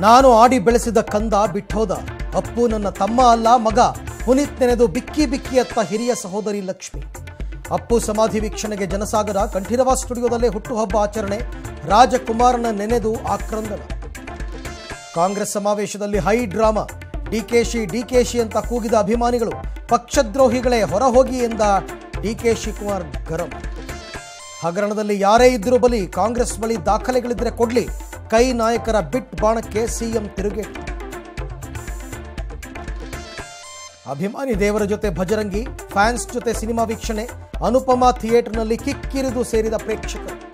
ನಾನು ಆಡಿ ಬೆಳೆಸಿದ ಕಂದ ಬಿಟ್ಟೋದ ಅಪ್ಪು ನನ್ನ ತಮ್ಮ ಅಲ್ಲ ಮಗ ಪುನೀತ್ ನೆನೆದು ಬಿಕ್ಕಿ ಬಿಕ್ಕಿ ಅತ್ತ ಹಿರಿಯ ಸಹೋದರಿ ಲಕ್ಷ್ಮಿ ಅಪ್ಪು ಸಮಾಧಿ ವೀಕ್ಷಣೆಗೆ ಜನಸಾಗರ ಕಂಠೀರವ ಸ್ಟುಡಿಯೋದಲ್ಲೇ ಹುಟ್ಟುಹಬ್ಬ ಆಚರಣೆ ರಾಜಕುಮಾರನ ನೆನೆದು ಆಕ್ರಂದನ ಕಾಂಗ್ರೆಸ್ ಸಮಾವೇಶದಲ್ಲಿ ಹೈ ಡ್ರಾಮಾ ಡಿಕೆಶಿ ಡಿಕೆಶಿ ಅಂತ ಕೂಗಿದ ಅಭಿಮಾನಿಗಳು ಪಕ್ಷದ್ರೋಹಿಗಳೇ ಹೊರಹೋಗಿ ಎಂದ ಡಿಕೆ ಶಿವಕುಮಾರ್ ಗರಂ ಹಗರಣದಲ್ಲಿ ಯಾರೇ ಇದ್ರೂ ಬಲಿ ಕಾಂಗ್ರೆಸ್ ಬಳಿ ದಾಖಲೆಗಳಿದ್ರೆ ಕೊಡ್ಲಿ ಕೈ ನಾಯಕರ ಬಿಟ್ ಬಾಣಕ್ಕೆ ಸಿಎಂ ತಿರುಗೇಟು ಅಭಿಮಾನಿ ದೇವರ ಜೊತೆ ಭಜರಂಗಿ ಫ್ಯಾನ್ಸ್ ಜೊತೆ ಸಿನಿಮಾ ವೀಕ್ಷಣೆ ಅನುಪಮಾ ಥಿಯೇಟರ್ನಲ್ಲಿ ಕಿಕ್ಕಿರಿದು ಸೇರಿದ ಪ್ರೇಕ್ಷಕರು